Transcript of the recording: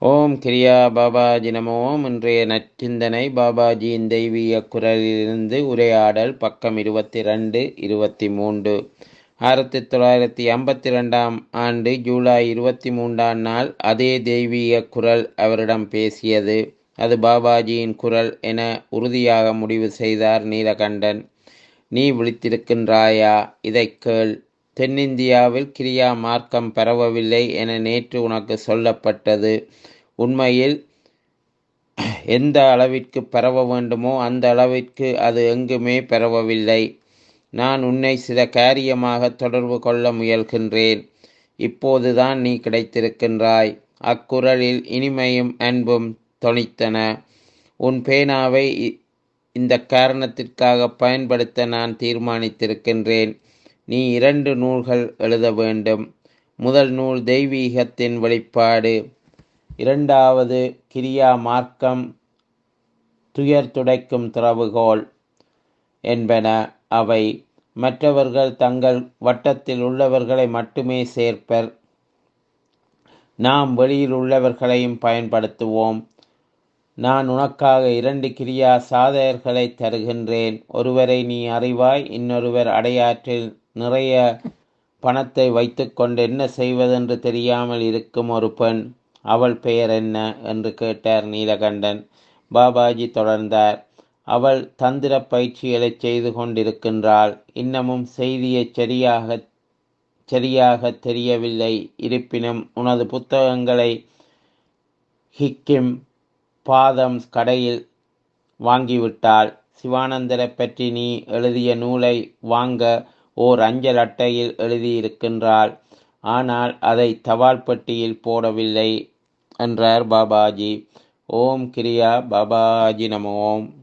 ஓம் கிரியா பாபாஜி நமோ இன்றைய நற்சிந்தனை பாபாஜியின் தெய்வீக குரலிலிருந்து உரையாடல் பக்கம் இருபத்தி ரெண்டு இருபத்தி மூன்று ஆயிரத்தி தொள்ளாயிரத்தி ஐம்பத்தி ரெண்டாம் ஆண்டு ஜூலை இருபத்தி மூன்றாம் நாள் அதே தெய்வீக குரல் அவரிடம் பேசியது அது பாபாஜியின் குரல் என உறுதியாக முடிவு செய்தார் நீலகண்டன் நீ விழித்திருக்கின்றாயா இதைக் கேள் தென்னிந்தியாவில் கிரியா மார்க்கம் பரவவில்லை என நேற்று உனக்கு சொல்லப்பட்டது உண்மையில் எந்த அளவிற்கு பரவ வேண்டுமோ அந்த அளவிற்கு அது எங்குமே பரவவில்லை நான் உன்னை சில காரியமாக தொடர்பு கொள்ள முயல்கின்றேன் இப்போதுதான் நீ கிடைத்திருக்கின்றாய் அக்குரலில் இனிமையும் அன்பும் தொனித்தன உன் பேனாவை இந்த காரணத்திற்காக பயன்படுத்த நான் தீர்மானித்திருக்கின்றேன் நீ இரண்டு நூல்கள் எழுத வேண்டும் முதல் நூல் தெய்வீகத்தின் வெளிப்பாடு இரண்டாவது கிரியா மார்க்கம் துயர் துடைக்கும் திறவுகோல் என்பன அவை மற்றவர்கள் தங்கள் வட்டத்தில் உள்ளவர்களை மட்டுமே சேர்ப்பர் நாம் வெளியில் உள்ளவர்களையும் பயன்படுத்துவோம் நான் உனக்காக இரண்டு கிரியா சாதகர்களை தருகின்றேன் ஒருவரை நீ அறிவாய் இன்னொருவர் அடையாற்றில் நிறைய பணத்தை வைத்துக்கொண்டு என்ன செய்வதென்று தெரியாமல் இருக்கும் ஒரு பெண் அவள் பெயர் என்ன என்று கேட்டார் நீலகண்டன் பாபாஜி தொடர்ந்தார் அவள் தந்திர பயிற்சிகளை செய்து கொண்டிருக்கின்றாள் இன்னமும் செய்தியை சரியாக சரியாக தெரியவில்லை இருப்பினும் உனது புத்தகங்களை ஹிக்கிம் பாதம் கடையில் வாங்கிவிட்டாள் சிவானந்தரை பற்றி நீ எழுதிய நூலை வாங்க ஓர் அஞ்சல் அட்டையில் எழுதியிருக்கின்றாள் ஆனால் அதை தபால் பெட்டியில் போடவில்லை என்றார் பாபாஜி ஓம் கிரியா பாபாஜி நம ஓம்